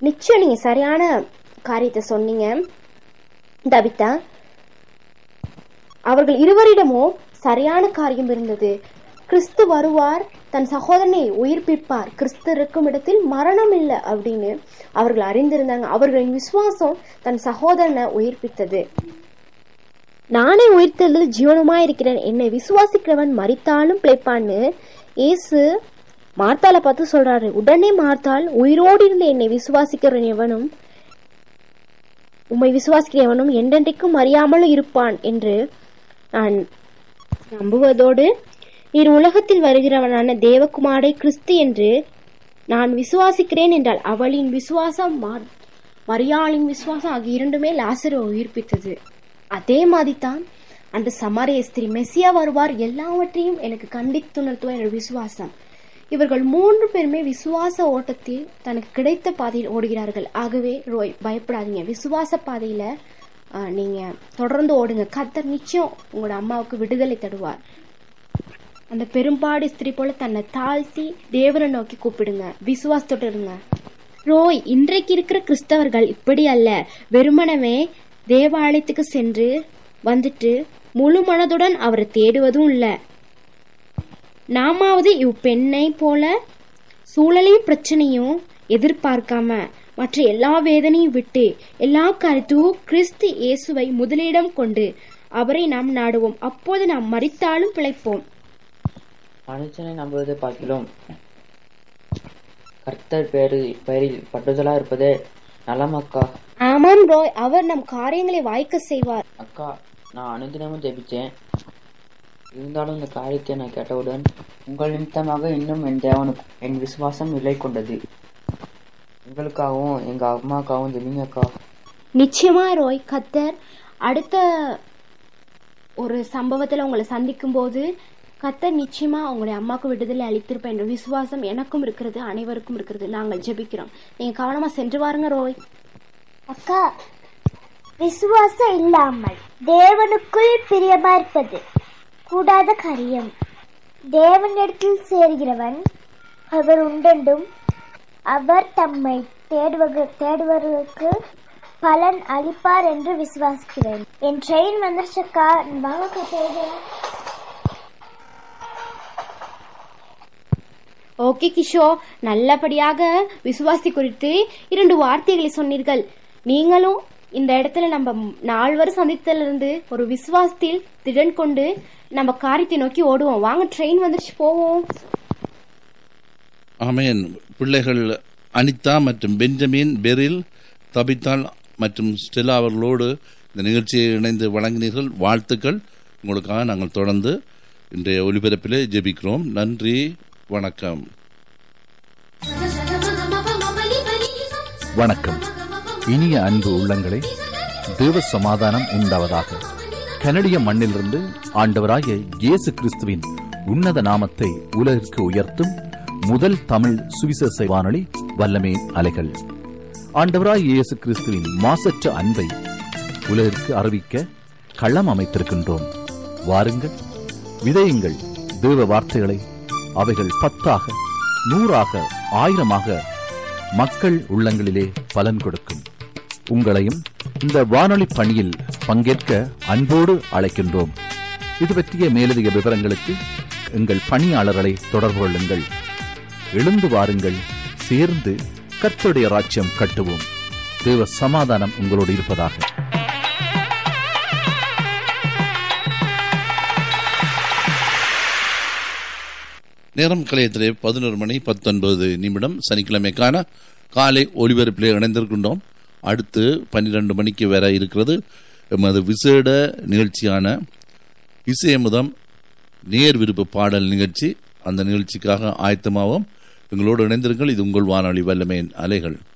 நிச்சயம் நீங்க சரியான காரியத்தை சொன்னீங்க தபிதா அவர்கள் இருவரிடமோ சரியான காரியம் இருந்தது கிறிஸ்து வருவார் தன் சகோதரனை உயிர்ப்பிப்பார் கிறிஸ்து இருக்கும் இடத்தில் மரணம் இல்லை அப்படின்னு அவர்கள் அறிந்திருந்தாங்க அவர்களின் விசுவாசம் தன் சகோதரனை உயிர்ப்பித்தது நானே உயிர்த்தெழுதல் ஜீவனுமா இருக்கிறேன் என்னை விசுவாசிக்கிறவன் மரித்தாலும் பிழைப்பான்னு இயேசு மார்த்தால பார்த்து சொல்றாரு உடனே மார்த்தால் உயிரோடு இருந்து என்னை விசுவாசிக்கிறவன் எவனும் உம்மை விசுவாசிக்கிறவனும் என்றென்றைக்கும் அறியாமலும் இருப்பான் என்று நான் நம்புவதோடு நீர் உலகத்தில் வருகிறவனான தேவகுமாரை கிறிஸ்து என்று நான் விசுவாசிக்கிறேன் என்றால் அவளின் விசுவாசம் மார்- மரியாளின் விசுவாசம் ஆகிய இரண்டுமே லாசரை உயிர்ப்பித்தது அதே மாதிரிதான் அந்த சமாரிய ஸ்திரீ மெஸ்ஸியா வருவார் எல்லாவற்றையும் எனக்கு கண்டித்துணர்த்துவ என்னோட விசுவாசம் இவர்கள் மூன்று பேருமே விசுவாச ஓட்டத்தில் தனக்கு கிடைத்த பாதையில் ஓடுகிறார்கள் ஆகவே ரோய் பயப்படாதீங்க விசுவாச பாதையில ஆ, நீங்க தொடர்ந்து ஓடுங்க கத்தர் நிச்சயம் உங்களோட அம்மாவுக்கு விடுதலை தருவார் அந்த பெரும்பாடு ஸ்திரீ போல தன்னை தாழ்த்தி தேவனை நோக்கி கூப்பிடுங்க விசுவாசத்தோட இருங்க ரோய் இன்றைக்கு இருக்கிற கிறிஸ்தவர்கள் இப்படி அல்ல வெறுமனவே தேவாலயத்துக்கு சென்று வந்துட்டு முழு மனதுடன் அவரை தேடுவதும் இல்ல நாமாவது இவ் பெண்ணை போல சூழலையும் பிரச்சனையும் எதிர்பார்க்காம மற்ற எல்லா வேதனையும் விட்டு எல்லா கருத்தும் கிறிஸ்து இயேசுவை முதலிடம் கொண்டு அவரை நாம் நாடுவோம் அப்போது நாம் மறித்தாலும் பிழைப்போம் மனுஷனை நம்புவதை பார்க்கிலும் கர்த்தர் பேரு பெயரில் பட்டுதலா இருப்பதே நலம் அக்கா ஆமாம் ரோய் அவர் நம் காரியங்களை வாய்க்க செய்வார் அக்கா நான் அனுதினமும் ஜெபிச்சேன் இருந்தாலும் இந்த காரியத்தை நான் கேட்டவுடன் உங்கள் நிமித்தமாக இன்னும் என் தேவனுக்கு என் விசுவாசம் நிலை கொண்டது உங்களுக்காகவும் எங்க அம்மாக்காகவும் ஜெபிங்க அக்கா நிச்சயமா ரோய் கத்தர் அடுத்த ஒரு சம்பவத்துல உங்களை சந்திக்கும் போது கத்தர் நிச்சயமா உங்களுடைய அம்மாவுக்கு விடுதலை அளித்திருப்பேன் என்ற விசுவாசம் எனக்கும் இருக்கிறது அனைவருக்கும் இருக்கிறது நாங்கள் ஜெபிக்கிறோம் நீங்க கவனமா சென்று வாருங்க ரோய் அக்கா விசுவாசம் இல்லாமல் தேவனுக்குள் பிரியமா இருப்பது கூடாத காரியம் தேவனிடத்தில் சேர்கிறவன் அவர் உண்டென்றும் அவர் தம்மை தேடுவக தேடுவர்களுக்கு பலன் அளிப்பார் என்று விசுவாசிக்கிறேன் என் ட்ரெயின் வந்துருச்சுக்கா வாங்க போகலாம் ஓகே கிஷோ நல்லபடியாக விசுவாசி குறித்து இரண்டு வார்த்தைகளை சொன்னீர்கள் நீங்களும் இந்த இடத்துல நம்ம நால்வர் சந்தித்ததிலிருந்து ஒரு விசுவாசத்தில் திடன் கொண்டு நம்ம காரியத்தை நோக்கி ஓடுவோம் வாங்க ட்ரெயின் வந்துருச்சு போவோம் ஆமேன் பிள்ளைகள் அனிதா மற்றும் பெஞ்சமின் பெரில் தபித்தாள் மற்றும் ஸ்டெல்லா அவர்களோடு இந்த நிகழ்ச்சியை இணைந்து வழங்கினீர்கள் வாழ்த்துக்கள் உங்களுக்காக நாங்கள் தொடர்ந்து இன்றைய ஒலிபரப்பிலே ஜெபிக்கிறோம் நன்றி வணக்கம் வணக்கம் இனிய அன்பு உள்ளங்களே தேவ சமாதானம் உண்டாவதாக கனடிய மண்ணிலிருந்து ஆண்டவராகிய இயேசு கிறிஸ்துவின் உன்னத நாமத்தை உலகிற்கு உயர்த்தும் முதல் தமிழ் சுவிசேஷ வானொலி வல்லமே அலைகள் ஆண்டவராய் இயேசு கிறிஸ்துவின் மாசற்ற அன்பை உலகிற்கு அறிவிக்க களம் அமைத்திருக்கின்றோம் வாருங்கள் விதையுங்கள் தேவ வார்த்தைகளை அவைகள் பத்தாக நூறாக ஆயிரமாக மக்கள் உள்ளங்களிலே பலன் கொடுக்கும் உங்களையும் இந்த வானொலி பணியில் பங்கேற்க அன்போடு அழைக்கின்றோம் இது பற்றிய மேலதிக விவரங்களுக்கு எங்கள் பணியாளர்களை தொடர்பு கொள்ளுங்கள் எழுந்து வாருங்கள் சேர்ந்து கர்த்தருடைய ராஜ்யம் கட்டுவோம் தேவ சமாதானம் உங்களோடு இருப்பதாக நேரம் கலையத்திலே பதினோரு மணி பத்தொன்பது நிமிடம் சனிக்கிழமைக்கான காலை ஒலிபரப்பிலே இணைந்திருக்கின்றோம் அடுத்து பன்னிரண்டு மணிக்கு வர இருக்கிறது எமது விசேட நிகழ்ச்சியான இசையமுதம் நேர் விருப்ப பாடல் நிகழ்ச்சி அந்த நிகழ்ச்சிக்காக ஆயத்தமாகவும் எங்களோடு இணைந்திருங்கள் இது உங்கள் வானொலி வல்லமையின் அலைகள்